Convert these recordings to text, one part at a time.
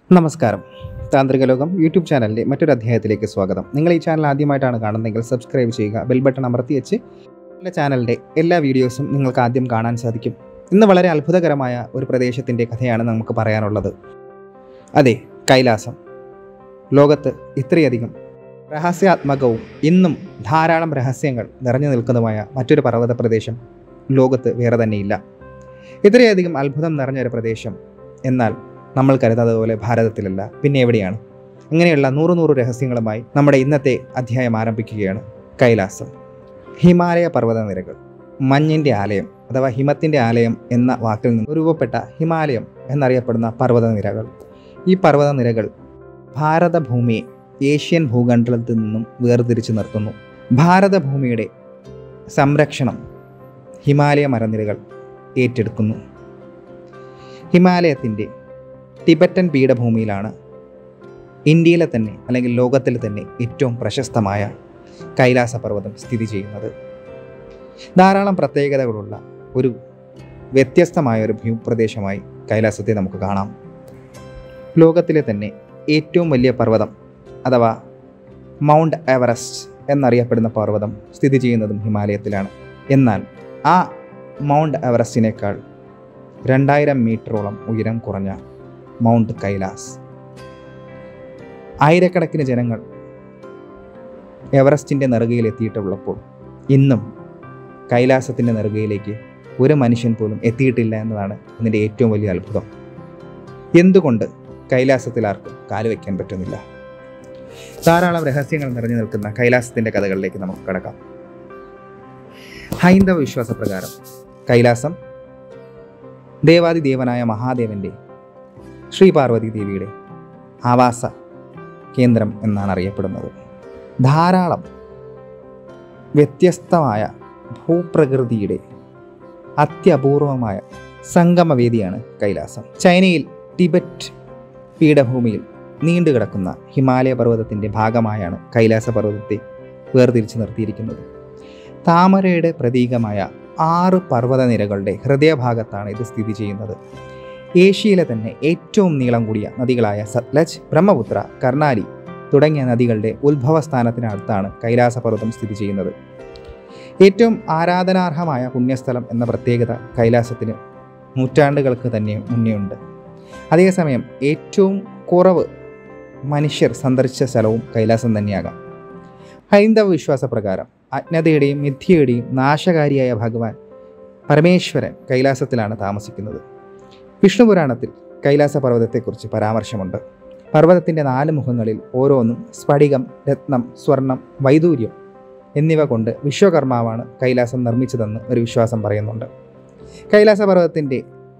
നമസ്കാരം താന്ത്രിക ലോകം യൂട്യൂബ് ചാനലിൻ്റെ മറ്റൊരു അധ്യായത്തിലേക്ക് സ്വാഗതം നിങ്ങൾ ഈ ചാനൽ ആദ്യമായിട്ടാണ് കാണുന്നതെങ്കിൽ സബ്സ്ക്രൈബ് ചെയ്യുക ബെൽ ബട്ടൺ അമർത്തി വെച്ച് എൻ്റെ ചാനലിൻ്റെ എല്ലാ വീഡിയോസും നിങ്ങൾക്ക് ആദ്യം കാണാൻ സാധിക്കും ഇന്ന് വളരെ അത്ഭുതകരമായ ഒരു പ്രദേശത്തിൻ്റെ കഥയാണ് നമുക്ക് പറയാനുള്ളത് അതെ കൈലാസം ലോകത്ത് ഇത്രയധികം രഹസ്യാത്മകവും ഇന്നും ധാരാളം രഹസ്യങ്ങൾ നിറഞ്ഞു നിൽക്കുന്നതുമായ മറ്റൊരു പർവ്വത പ്രദേശം ലോകത്ത് വേറെ തന്നെയില്ല ഇത്രയധികം അത്ഭുതം നിറഞ്ഞൊരു പ്രദേശം എന്നാൽ നമ്മൾ കരുതുന്നത് പോലെ ഭാരതത്തിലല്ല പിന്നെ എവിടെയാണ് അങ്ങനെയുള്ള നൂറ് നൂറ് രഹസ്യങ്ങളുമായി നമ്മുടെ ഇന്നത്തെ അധ്യായം ആരംഭിക്കുകയാണ് കൈലാസം ഹിമാലയ പർവ്വത നിരകൾ മഞ്ഞിൻ്റെ ആലയം അഥവാ ഹിമത്തിൻ്റെ ആലയം എന്ന വാക്കിൽ നിന്ന് രൂപപ്പെട്ട ഹിമാലയം എന്നറിയപ്പെടുന്ന പർവ്വത നിരകൾ ഈ പർവ്വത നിരകൾ ഭാരതഭൂമിയെ ഏഷ്യൻ ഭൂഖണ്ഡത്തിൽ നിന്നും വേർതിരിച്ചു നിർത്തുന്നു ഭാരതഭൂമിയുടെ സംരക്ഷണം ഹിമാലയ മരനിരകൾ ഏറ്റെടുക്കുന്നു ഹിമാലയത്തിൻ്റെ ടിബറ്റൻ പീഠഭൂമിയിലാണ് ഇന്ത്യയിലെ തന്നെ അല്ലെങ്കിൽ ലോകത്തിലെ തന്നെ ഏറ്റവും പ്രശസ്തമായ കൈലാസ പർവ്വതം സ്ഥിതി ചെയ്യുന്നത് ധാരാളം പ്രത്യേകതകളുള്ള ഒരു വ്യത്യസ്തമായ ഒരു ഭൂപ്രദേശമായി കൈലാസത്തെ നമുക്ക് കാണാം ലോകത്തിലെ തന്നെ ഏറ്റവും വലിയ പർവ്വതം അഥവാ മൗണ്ട് എവറസ്റ്റ് എന്നറിയപ്പെടുന്ന പർവ്വതം സ്ഥിതി ചെയ്യുന്നതും ഹിമാലയത്തിലാണ് എന്നാൽ ആ മൗണ്ട് എവറസ്റ്റിനേക്കാൾ രണ്ടായിരം മീറ്ററോളം ഉയരം കുറഞ്ഞ മൗണ്ട് കൈലാസ് ആയിരക്കണക്കിന് ജനങ്ങൾ എവറസ്റ്റിൻ്റെ നെറുകയിൽ എത്തിയിട്ടുള്ളപ്പോൾ ഇന്നും കൈലാസത്തിൻ്റെ നെറുകയിലേക്ക് ഒരു മനുഷ്യൻ പോലും എത്തിയിട്ടില്ല എന്നതാണ് ഇതിൻ്റെ ഏറ്റവും വലിയ അത്ഭുതം എന്തുകൊണ്ട് കൈലാസത്തിൽ ആർക്കും കാലുവെക്കാൻ പറ്റുന്നില്ല ധാരാളം രഹസ്യങ്ങൾ നിറഞ്ഞു നിൽക്കുന്ന കൈലാസത്തിൻ്റെ കഥകളിലേക്ക് നമുക്ക് കടക്കാം ഹൈന്ദവ വിശ്വാസപ്രകാരം കൈലാസം ദേവാദിദേവനായ മഹാദേവൻ്റെ ശ്രീ പാർവതി ദേവിയുടെ ആവാസ കേന്ദ്രം എന്നാണ് അറിയപ്പെടുന്നത് ധാരാളം വ്യത്യസ്തമായ ഭൂപ്രകൃതിയുടെ അത്യപൂർവമായ സംഗമവേദിയാണ് കൈലാസം ചൈനയിൽ ടിബറ്റ് പീഠഭൂമിയിൽ നീണ്ടുകിടക്കുന്ന ഹിമാലയ പർവ്വതത്തിൻ്റെ ഭാഗമായാണ് കൈലാസ പർവ്വതത്തെ വേർതിരിച്ച് നിർത്തിയിരിക്കുന്നത് താമരയുടെ പ്രതീകമായ ആറ് പർവ്വതനിരകളുടെ ഹൃദയഭാഗത്താണ് ഇത് സ്ഥിതി ചെയ്യുന്നത് ഏഷ്യയിലെ തന്നെ ഏറ്റവും നീളം കൂടിയ നദികളായ സത്ലജ് ബ്രഹ്മപുത്ര കർണാലി തുടങ്ങിയ നദികളുടെ ഉത്ഭവസ്ഥാനത്തിനടുത്താണ് കൈലാസപർവ്വതം സ്ഥിതി ചെയ്യുന്നത് ഏറ്റവും ആരാധനാർഹമായ പുണ്യസ്ഥലം എന്ന പ്രത്യേകത കൈലാസത്തിന് നൂറ്റാണ്ടുകൾക്ക് തന്നെ മുന്നേയുണ്ട് അതേസമയം ഏറ്റവും കുറവ് മനുഷ്യർ സന്ദർശിച്ച സ്ഥലവും കൈലാസം തന്നെയാകാം ഹൈന്ദവ വിശ്വാസപ്രകാരം അജ്ഞതയുടെയും മിഥ്യയുടെയും നാശകാരിയായ ഭഗവാൻ പരമേശ്വരൻ കൈലാസത്തിലാണ് താമസിക്കുന്നത് വിഷ്ണു പുരാണത്തിൽ കൈലാസ പർവ്വതത്തെക്കുറിച്ച് പരാമർശമുണ്ട് പർവ്വതത്തിൻ്റെ നാല് മുഖങ്ങളിൽ ഓരോന്നും സ്ഫടികം രത്നം സ്വർണം വൈദൂര്യം എന്നിവ കൊണ്ട് വിശ്വകർമാവാണ് കൈലാസം നിർമ്മിച്ചതെന്ന് ഒരു വിശ്വാസം പറയുന്നുണ്ട് കൈലാസ പർവ്വതത്തിൻ്റെ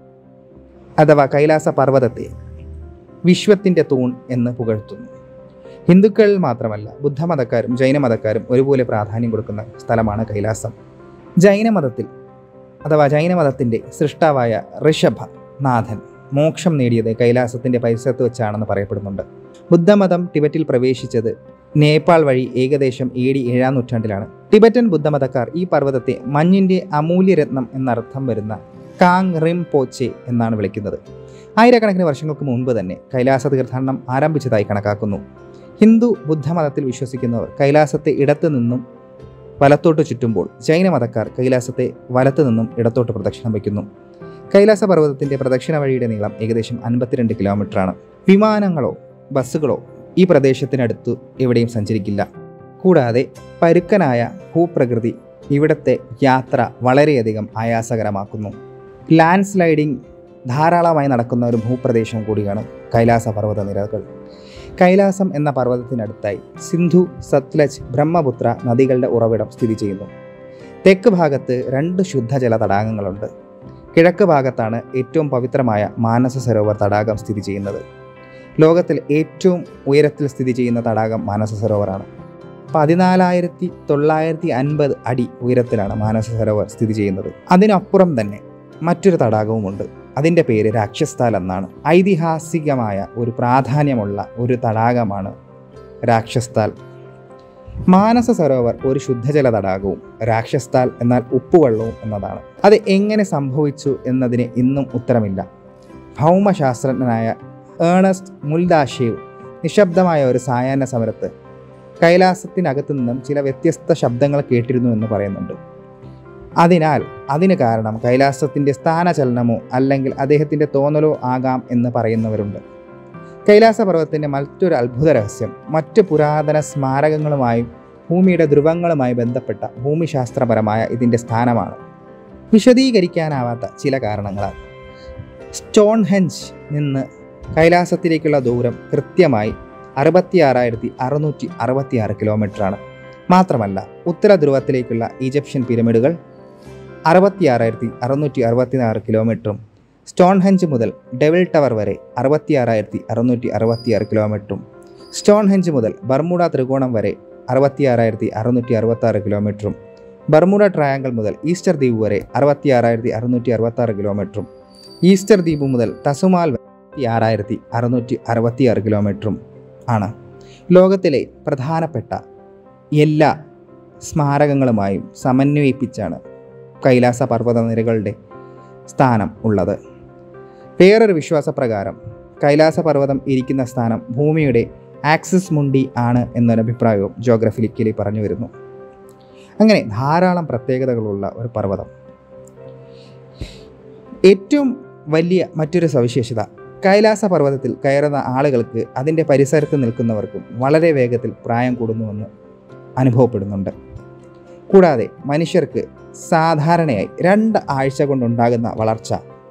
അഥവാ കൈലാസ പർവ്വതത്തെ വിശ്വത്തിൻ്റെ തൂൺ എന്ന് പുകഴ്ത്തുന്നു ഹിന്ദുക്കളിൽ മാത്രമല്ല ബുദ്ധമതക്കാരും ജൈനമതക്കാരും ഒരുപോലെ പ്രാധാന്യം കൊടുക്കുന്ന സ്ഥലമാണ് കൈലാസം ജൈനമതത്തിൽ അഥവാ ജൈനമതത്തിൻ്റെ സൃഷ്ടാവായ ഋഷഭ നാഥൻ മോക്ഷം നേടിയത് കൈലാസത്തിൻ്റെ പരിസരത്ത് വെച്ചാണെന്ന് പറയപ്പെടുന്നുണ്ട് ബുദ്ധമതം ടിബറ്റിൽ പ്രവേശിച്ചത് നേപ്പാൾ വഴി ഏകദേശം എ ഡി ഏഴാം നൂറ്റാണ്ടിലാണ് ടിബറ്റൻ ബുദ്ധമതക്കാർ ഈ പർവ്വതത്തെ മഞ്ഞിൻ്റെ അമൂല്യരത്നം എന്നർത്ഥം വരുന്ന കാങ് റിം പോച്ചെ എന്നാണ് വിളിക്കുന്നത് ആയിരക്കണക്കിന് വർഷങ്ങൾക്ക് മുൻപ് തന്നെ കൈലാസ തീർത്ഥാടനം ആരംഭിച്ചതായി കണക്കാക്കുന്നു ഹിന്ദു ബുദ്ധമതത്തിൽ വിശ്വസിക്കുന്നവർ കൈലാസത്തെ ഇടത്തു നിന്നും വലത്തോട്ട് ചുറ്റുമ്പോൾ ജൈനമതക്കാർ കൈലാസത്തെ വലത്തു നിന്നും ഇടത്തോട്ട് പ്രദക്ഷിണം വയ്ക്കുന്നു കൈലാസ പർവ്വതത്തിൻ്റെ പ്രദക്ഷിണ വഴിയുടെ നീളം ഏകദേശം അൻപത്തിരണ്ട് കിലോമീറ്ററാണ് വിമാനങ്ങളോ ബസ്സുകളോ ഈ പ്രദേശത്തിനടുത്ത് എവിടെയും സഞ്ചരിക്കില്ല കൂടാതെ പരുക്കനായ ഭൂപ്രകൃതി ഇവിടുത്തെ യാത്ര വളരെയധികം ആയാസകരമാക്കുന്നു ലാൻഡ് സ്ലൈഡിംഗ് ധാരാളമായി നടക്കുന്ന ഒരു ഭൂപ്രദേശം കൂടിയാണ് കൈലാസ പർവ്വത നിരകൾ കൈലാസം എന്ന പർവ്വതത്തിനടുത്തായി സിന്ധു സത്ലജ് ബ്രഹ്മപുത്ര നദികളുടെ ഉറവിടം സ്ഥിതി ചെയ്യുന്നു തെക്ക് ഭാഗത്ത് രണ്ട് ശുദ്ധജല തടാകങ്ങളുണ്ട് കിഴക്ക് ഭാഗത്താണ് ഏറ്റവും പവിത്രമായ മാനസ സരോവർ തടാകം സ്ഥിതി ചെയ്യുന്നത് ലോകത്തിൽ ഏറ്റവും ഉയരത്തിൽ സ്ഥിതി ചെയ്യുന്ന തടാകം മാനസ സരോവറാണ് പതിനാലായിരത്തി തൊള്ളായിരത്തി അൻപത് അടി ഉയരത്തിലാണ് മാനസ സരോവർ സ്ഥിതി ചെയ്യുന്നത് അതിനപ്പുറം തന്നെ മറ്റൊരു തടാകവുമുണ്ട് അതിൻ്റെ പേര് രാക്ഷസ്ഥാൽ എന്നാണ് ഐതിഹാസികമായ ഒരു പ്രാധാന്യമുള്ള ഒരു തടാകമാണ് രാക്ഷസ്ഥാൽ മാനസ സരോവർ ഒരു ശുദ്ധജല തടാകവും രാക്ഷസ്ഥാൽ എന്നാൽ ഉപ്പുവെള്ളവും എന്നതാണ് അത് എങ്ങനെ സംഭവിച്ചു എന്നതിന് ഇന്നും ഉത്തരമില്ല ഭൗമശാസ്ത്രജ്ഞനായ ഏണസ്റ്റ് മുൽദാഷേവ് നിശബ്ദമായ ഒരു സായാഹ്ന സമരത്ത് കൈലാസത്തിനകത്തു നിന്നും ചില വ്യത്യസ്ത ശബ്ദങ്ങൾ കേട്ടിരുന്നു എന്ന് പറയുന്നുണ്ട് അതിനാൽ അതിന് കാരണം കൈലാസത്തിൻ്റെ സ്ഥാനചലനമോ അല്ലെങ്കിൽ അദ്ദേഹത്തിൻ്റെ തോന്നലോ ആകാം എന്ന് പറയുന്നവരുണ്ട് കൈലാസ പർവ്വതത്തിൻ്റെ മറ്റൊരു അത്ഭുത രഹസ്യം മറ്റ് പുരാതന സ്മാരകങ്ങളുമായും ഭൂമിയുടെ ധ്രുവങ്ങളുമായി ബന്ധപ്പെട്ട ഭൂമിശാസ്ത്രപരമായ ഇതിൻ്റെ സ്ഥാനമാണ് വിശദീകരിക്കാനാവാത്ത ചില കാരണങ്ങളാൽ സ്റ്റോൺ ഹെഞ്ച് നിന്ന് കൈലാസത്തിലേക്കുള്ള ദൂരം കൃത്യമായി അറുപത്തിയാറായിരത്തി അറുന്നൂറ്റി അറുപത്തിയാറ് കിലോമീറ്ററാണ് മാത്രമല്ല ഉത്തര ധ്രുവത്തിലേക്കുള്ള ഈജിപ്ഷ്യൻ പിരമിഡുകൾ അറുപത്തിയാറായിരത്തി അറുന്നൂറ്റി അറുപത്തിനാറ് കിലോമീറ്ററും സ്റ്റോൺ ഹെഞ്ച് മുതൽ ഡെവിൾ ടവർ വരെ അറുപത്തിയാറായിരത്തി അറുന്നൂറ്റി അറുപത്തിയാറ് കിലോമീറ്ററും സ്റ്റോൺ ഹെഞ്ച് മുതൽ ബർമുഡ ത്രികോണം വരെ അറുപത്തിയാറായിരത്തി അറുന്നൂറ്റി അറുപത്താറ് കിലോമീറ്ററും ബർമുഡ ട്രയാങ്കിൾ മുതൽ ഈസ്റ്റർ ദ്വീപ് വരെ അറുപത്തിയാറായിരത്തി അറുന്നൂറ്റി അറുപത്താറ് കിലോമീറ്ററും ഈസ്റ്റർ ദ്വീപ് മുതൽ തസുമാൽ ആറായിരത്തി അറുന്നൂറ്റി അറുപത്തിയാറ് കിലോമീറ്ററും ആണ് ലോകത്തിലെ പ്രധാനപ്പെട്ട എല്ലാ സ്മാരകങ്ങളുമായും സമന്വയിപ്പിച്ചാണ് കൈലാസ പർവ്വത നിരകളുടെ സ്ഥാനം ഉള്ളത് വേറൊരു വിശ്വാസപ്രകാരം കൈലാസ പർവ്വതം ഇരിക്കുന്ന സ്ഥാനം ഭൂമിയുടെ ആക്സിസ് മുണ്ടി ആണ് എന്നൊരു അഭിപ്രായവും ജോഗ്രഫിക്കലി പറഞ്ഞു വരുന്നു അങ്ങനെ ധാരാളം പ്രത്യേകതകളുള്ള ഒരു പർവ്വതം ഏറ്റവും വലിയ മറ്റൊരു സവിശേഷത കൈലാസ പർവ്വതത്തിൽ കയറുന്ന ആളുകൾക്ക് അതിൻ്റെ പരിസരത്ത് നിൽക്കുന്നവർക്കും വളരെ വേഗത്തിൽ പ്രായം കൂടുന്നുവെന്ന് അനുഭവപ്പെടുന്നുണ്ട് കൂടാതെ മനുഷ്യർക്ക് സാധാരണയായി രണ്ട് ആഴ്ച കൊണ്ടുണ്ടാകുന്ന വളർച്ച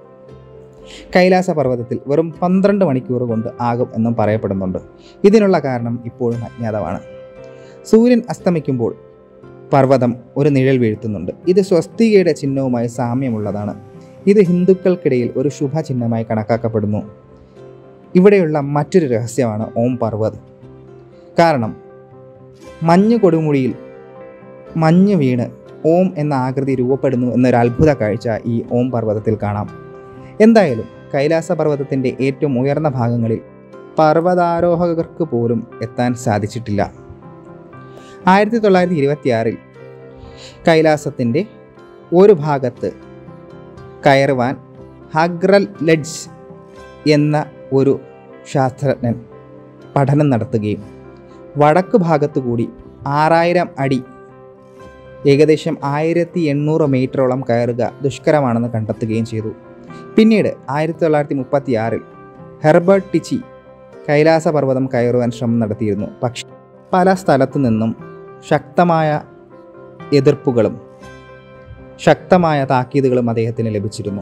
കൈലാസ പർവ്വതത്തിൽ വെറും പന്ത്രണ്ട് മണിക്കൂർ കൊണ്ട് ആകും എന്നും പറയപ്പെടുന്നുണ്ട് ഇതിനുള്ള കാരണം ഇപ്പോഴും അജ്ഞാതമാണ് സൂര്യൻ അസ്തമിക്കുമ്പോൾ പർവ്വതം ഒരു നിഴൽ വീഴ്ത്തുന്നുണ്ട് ഇത് സ്വസ്തികയുടെ ചിഹ്നവുമായി സാമ്യമുള്ളതാണ് ഇത് ഹിന്ദുക്കൾക്കിടയിൽ ഒരു ശുഭചിഹ്നമായി കണക്കാക്കപ്പെടുന്നു ഇവിടെയുള്ള മറ്റൊരു രഹസ്യമാണ് ഓം പർവ്വത് കാരണം മഞ്ഞ് കൊടുമുടിയിൽ മഞ്ഞ് വീണ് ഓം എന്ന ആകൃതി രൂപപ്പെടുന്നു എന്നൊരു അത്ഭുത കാഴ്ച ഈ ഓം പർവ്വതത്തിൽ കാണാം എന്തായാലും കൈലാസ പർവ്വതത്തിൻ്റെ ഏറ്റവും ഉയർന്ന ഭാഗങ്ങളിൽ പർവ്വതാരോഹകർക്ക് പോലും എത്താൻ സാധിച്ചിട്ടില്ല ആയിരത്തി തൊള്ളായിരത്തി ഇരുപത്തിയാറിൽ കൈലാസത്തിൻ്റെ ഒരു ഭാഗത്ത് കയറുവാൻ ഹഗ്രൽ ലെഡ്ജ് എന്ന ഒരു ശാസ്ത്രജ്ഞൻ പഠനം നടത്തുകയും വടക്ക് ഭാഗത്തു കൂടി ആറായിരം അടി ഏകദേശം ആയിരത്തി എണ്ണൂറ് മീറ്ററോളം കയറുക ദുഷ്കരമാണെന്ന് കണ്ടെത്തുകയും ചെയ്തു പിന്നീട് ആയിരത്തി തൊള്ളായിരത്തി മുപ്പത്തി ആറിൽ ഹെർബർട്ട് ടിച്ചി കൈലാസ പർവ്വതം കയറുവാൻ ശ്രമം നടത്തിയിരുന്നു പക്ഷേ പല സ്ഥലത്തു നിന്നും ശക്തമായ എതിർപ്പുകളും ശക്തമായ താക്കീതുകളും അദ്ദേഹത്തിന് ലഭിച്ചിരുന്നു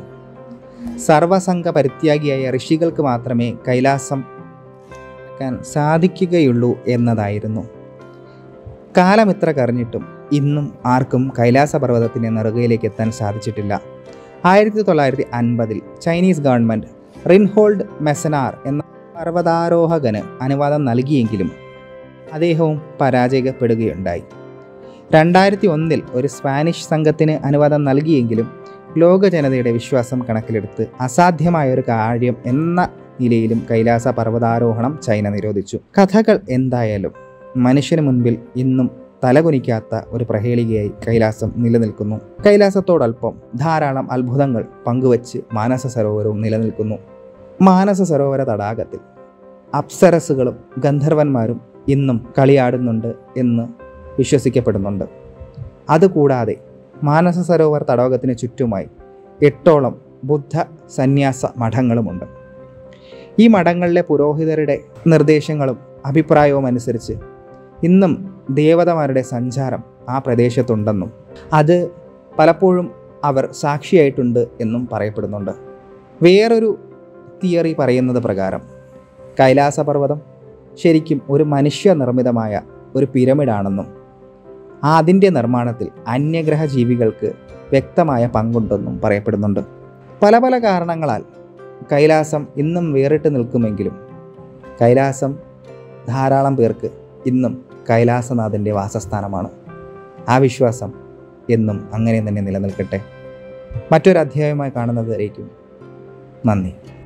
സർവസംഘ പരിത്യാഗിയായ ഋഷികൾക്ക് മാത്രമേ കൈലാസം ക്കാൻ സാധിക്കുകയുള്ളൂ എന്നതായിരുന്നു കാലം ഇത്ര കറിഞ്ഞിട്ടും ഇന്നും ആർക്കും കൈലാസ പർവ്വതത്തിൻ്റെ നെറുകയിലേക്ക് എത്താൻ സാധിച്ചിട്ടില്ല ആയിരത്തി തൊള്ളായിരത്തി അൻപതിൽ ചൈനീസ് ഗവൺമെൻറ് റിൻഹോൾഡ് മെസനാർ എന്ന പർവ്വതാരോഹകന് അനുവാദം നൽകിയെങ്കിലും അദ്ദേഹവും പരാജയപ്പെടുകയുണ്ടായി രണ്ടായിരത്തി ഒന്നിൽ ഒരു സ്പാനിഷ് സംഘത്തിന് അനുവാദം നൽകിയെങ്കിലും ലോക ജനതയുടെ വിശ്വാസം കണക്കിലെടുത്ത് അസാധ്യമായ ഒരു കാര്യം എന്ന നിലയിലും കൈലാസ പർവ്വതാരോഹണം ചൈന നിരോധിച്ചു കഥകൾ എന്തായാലും മനുഷ്യന് മുൻപിൽ ഇന്നും തലകുനിക്കാത്ത ഒരു പ്രഹേളികയായി കൈലാസം നിലനിൽക്കുന്നു കൈലാസത്തോടൊപ്പം ധാരാളം അത്ഭുതങ്ങൾ പങ്കുവച്ച് മാനസ സരോവരവും നിലനിൽക്കുന്നു മാനസ സരോവര തടാകത്തിൽ അപ്സരസുകളും ഗന്ധർവന്മാരും ഇന്നും കളിയാടുന്നുണ്ട് എന്ന് വിശ്വസിക്കപ്പെടുന്നുണ്ട് അതുകൂടാതെ മാനസ സരോവർ തടാകത്തിന് ചുറ്റുമായി എട്ടോളം ബുദ്ധ സന്യാസ മഠങ്ങളുമുണ്ട് ഈ മഠങ്ങളിലെ പുരോഹിതരുടെ നിർദ്ദേശങ്ങളും അഭിപ്രായവും അനുസരിച്ച് ഇന്നും ദേവതമാരുടെ സഞ്ചാരം ആ പ്രദേശത്തുണ്ടെന്നും അത് പലപ്പോഴും അവർ സാക്ഷിയായിട്ടുണ്ട് എന്നും പറയപ്പെടുന്നുണ്ട് വേറൊരു തിയറി പറയുന്നത് പ്രകാരം കൈലാസപർവ്വതം ശരിക്കും ഒരു മനുഷ്യനിർമ്മിതമായ ഒരു പിരമിഡാണെന്നും അതിൻ്റെ നിർമ്മാണത്തിൽ അന്യഗ്രഹ ജീവികൾക്ക് വ്യക്തമായ പങ്കുണ്ടെന്നും പറയപ്പെടുന്നുണ്ട് പല പല കാരണങ്ങളാൽ കൈലാസം ഇന്നും വേറിട്ട് നിൽക്കുമെങ്കിലും കൈലാസം ധാരാളം പേർക്ക് ഇന്നും കൈലാസനാഥൻ്റെ വാസസ്ഥാനമാണ് ആ വിശ്വാസം എന്നും അങ്ങനെ തന്നെ നിലനിൽക്കട്ടെ മറ്റൊരു അധ്യായമായി കാണുന്നതായിരിക്കും നന്ദി